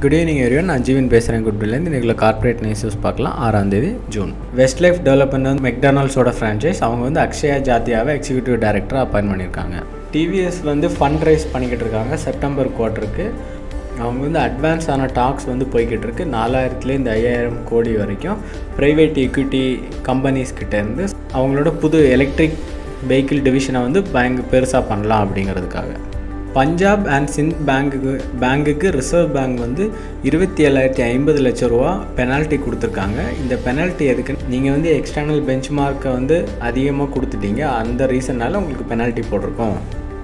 good evening எரியோன் நான் ஜீவன் பேசுகிறேன் குட்வில்லேருந்து இன்றைக்கி கார்ப்பரேட் நியூஸஸ் பார்க்கலாம் ஆறாம் தேதி ஜூன் வெஸ்ட் லைஃப் டெவலப்மெண்ட் வந்து மெக்டானல்ஸோட ஃப்ரான்ச்சைஸ் அவங்க வந்து அக்ஷயா ஜாத்தியாவை எக்ஸிக்யூட்டிவ் டைரக்டராக அப்பாயின் பண்ணியிருக்காங்க டிவிஎஸ் வந்து ஃபண்ட் ரைஸ் பண்ணிக்கிட்டு இருக்காங்க செப்டம்பர் குவார்ட்டருக்கு அவங்க வந்து அட்வான்ஸ் ஆன டாக்ஸ் வந்து போய்கிட்டு இருக்கு நாலாயிரத்துலேருந்து ஐயாயிரம் கோடி வரைக்கும் ப்ரைவேட் equity கம்பெனிஸ் கிட்டேருந்து அவங்களோட புது எலக்ட்ரிக் வெஹிக்கிள் டிவிஷனை வந்து பேங்க் பெருசாக பண்ணலாம் அப்படிங்கிறதுக்காக பஞ்சாப் அண்ட் சிந்த் பேங்க்குக்கு பேங்க்குக்கு ரிசர்வ் பேங்க் வந்து இருபத்தி ஏழாயிரத்தி ஐம்பது லட்ச ரூபா பெனால்ட்டி கொடுத்துருக்காங்க இந்த பெனால்ட்டி எதுக்கு நீங்கள் வந்து எக்ஸ்டர்னல் பெஞ்ச் மார்க்கை வந்து அதிகமாக கொடுத்துட்டீங்க அந்த ரீசனால் உங்களுக்கு பெனால்ட்டி போட்டிருக்கோம்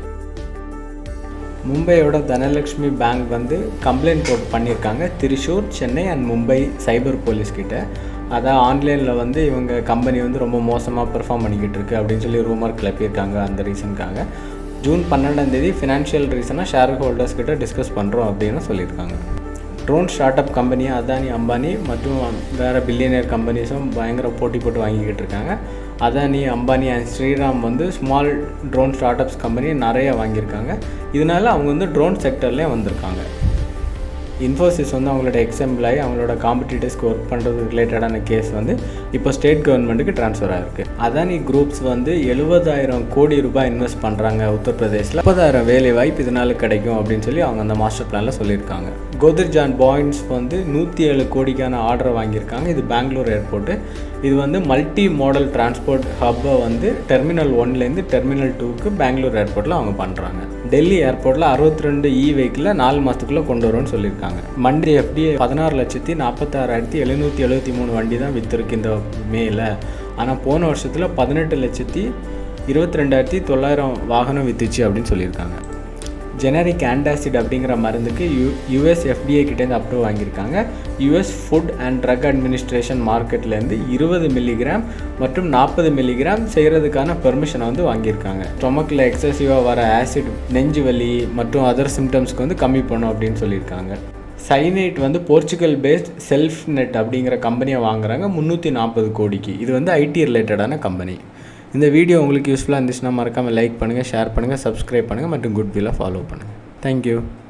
மும்பையோட தனலக்ஷ்மி பேங்க் வந்து கம்ப்ளைண்ட் போட் பண்ணியிருக்காங்க Thrissur Chennai and Mumbai cyber police கிட்ட அதான் ஆன்லைனில் வந்து இவங்க கம்பெனி வந்து ரொம்ப மோசமாக பெர்ஃபார்ம் பண்ணிக்கிட்டு இருக்கு அப்படின்னு சொல்லி ரூமர் கிளப்பியிருக்காங்க அந்த ரீசனுக்காக ஜூன் பன்னெண்டாம் தேதி ஃபினான்ஷியல் ரீசனாக ஷேர் ஹோல்டர்ஸ் கிட்ட டிஸ்கஸ் பண்ணுறோம் அப்படின்னு சொல்லியிருக்காங்க drone start up company Adani Ambani மற்றும் வேறு பில்லியனியர் கம்பெனிஸும் பயங்கர போட்டி போட்டு வாங்கிக்கிட்டு இருக்காங்க அதானி அம்பானி அண்ட் ஸ்ரீராம் வந்து small drone start ups company நிறைய வாங்கியிருக்காங்க இதனால அவங்க வந்து ட்ரோன் செக்டர்லேயே வந்திருக்காங்க இன்ஃபோசிஸ் வந்து அவங்களோட எக்ஸாம்பிள் ஆகி அவங்களோட காம்படிட்டர்ஸ்க்கு ஒர்க் பண்ணுறது ரிலேட்டடான கேஸ் வந்து இப்போ ஸ்டேட் கவர்மெண்ட்டுக்கு ட்ரான்ஸ்ஃபர் ஆகிருக்கு அதானி குரூப்ஸ் வந்து எழுபதாயிரம் கோடி ரூபாய் இன்வெஸ்ட் பண்ணுறாங்க உத்தரப்பிரதேசில் முப்பதாயிரம் வேலை வாய்ப்பு இதனால கிடைக்கும் அப்படின்னு சொல்லி அவங்க அந்த மாஸ்டர் பிளானில் சொல்லியிருக்காங்க கோத்ரிஜான் பாயிண்ட்ஸ் வந்து நூற்றி ஏழு கோடிக்கான ஆர்டர் வாங்கியிருக்காங்க இது பெங்களூர் ஏர்போர்ட்டு இது வந்து மல்டி மாடல் டிரான்ஸ்போர்ட் ஹப்பை வந்து டெர்மினல் ஒன்லேருந்து டெர்மினல் டூக்கு பெங்களூர் ஏர்போர்ட்டில் அவங்க பண்ணுறாங்க டெல்லி ஏர்போர்ட்டில் அறுபத்தி ரெண்டு இ வெஹிக்கிளில் நாலு மாதத்துக்குள்ளே கொண்டு வரும்னு சொல்லியிருக்காங்க மண்டி எஃப்டிஏ பதினாறு லட்சத்தி நாற்பத்தாறாயிரத்தி எழுநூற்றி எழுபத்தி மூணு வண்டி தான் விற்றுருக்கு இந்த மேல ஆனால் போன வருஷத்தில் பதினெட்டு லட்சத்தி இருபத்தி ரெண்டாயிரத்தி தொள்ளாயிரம் வாகனம் விற்றுச்சு அப்படின்னு சொல்லியிருக்காங்க ஜெனரிக் ஆன்டாசிட் அப்படிங்கிற மருந்துக்கு யூ யூஎஸ் எஃப்டிஏ கிட்டேருந்து அப்ரூவ் வாங்கியிருக்காங்க US food and drug administration மார்க்கெட்லேருந்து இருபது மில்லிகிராம் மற்றும் நாற்பது மில்லிகிராம் செய்கிறதுக்கான பெர்மிஷனை வந்து வாங்கியிருக்காங்க ஸ்டொமக்கில் எக்ஸசிவாக வர ஆசிட் நெஞ்சு வலி மற்றும் அதர் சிம்டம்ஸ்க்கு வந்து கம்மி பண்ணும் அப்படின்னு சொல்லியிருக்காங்க சைனைட் வந்து போர்ச்சுகல் பேஸ்ட் செல்ஃப் நெட் அப்படிங்கிற கம்பெனியை வாங்குறாங்க முந்நூற்றி நாற்பது கோடிக்கு இது வந்து ஐடி ரிலேட்டடான கம்பெனி இந்த வீடியோ உங்களுக்கு யூஸ்ஃபுல்லாக இருந்துச்சுன்னா மறக்காமல் லைக் பண்ணுங்கள் ஷேர் பண்ணுங்கள் சப்ஸ்கிரைப் பண்ணுங்கள் மற்றும் குட் வில்லாக ஃபாலோ பண்ணுங்கள் தேங்க்யூ